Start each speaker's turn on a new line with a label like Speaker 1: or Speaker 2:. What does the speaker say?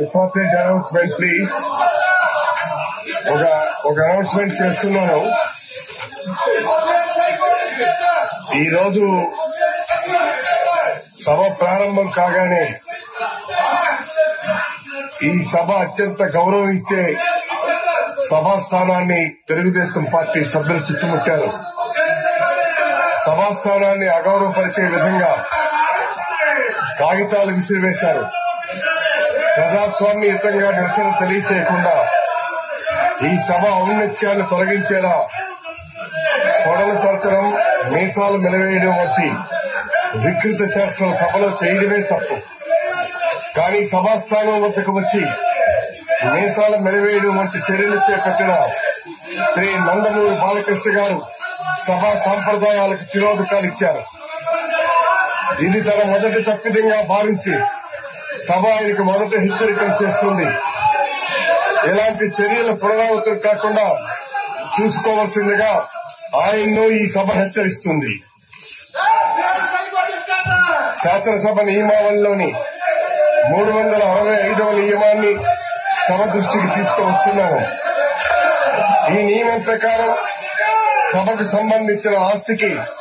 Speaker 1: important announcement please ఒక ఒక announcement చేస్తున్నాను ఈ రోజు సభ ప్రారంభం కాగానే ఈ సభ అత్యంత గౌరవం ఇచ్చే సభా స్థానాన్ని తెలుగుదేశం పార్టీ సభ్యులు చుట్టుముట్టారు సభా స్థానాన్ని అగౌరవపరిచే విధంగా కాగితాలు విసిరివేశారు ప్రజాస్వామ్యయుతంగా నిరసన తెలియచేయకుండా ఈ సభ ఔన్నత్యాన్ని తొలగించేలా పొడలు తరచడం మీసాలు మెలవేయడం వంటి వికృత చేష్టలు సభలో చేయడమే తప్పు కానీ సభాస్థానం వద్దకు వచ్చి మీసాల మెలవేయడం వంటి చర్యలు చేపట్టిన శ్రీ నందమూరి బాలకృష్ణ గారు సభా సాంప్రదాయాలకు తిరోధకాలు ఇచ్చారు ఇది తన మొదటి తప్పిదంగా భావించి సభ ఆయనకు మొదట హెచ్చరికలు చేస్తుంది ఎలాంటి చర్యలు పునరావృతం కాకుండా చూసుకోవాల్సిందిగా ఆయన్ను ఈ సభ హెచ్చరిస్తుంది శాసనసభ నియమావళిలోని మూడు వందల అరవై ఐదవ నియమాన్ని సభ దృష్టికి తీసుకువస్తున్నాను ఈ నియమం ప్రకారం సభకు సంబంధించిన ఆస్తికి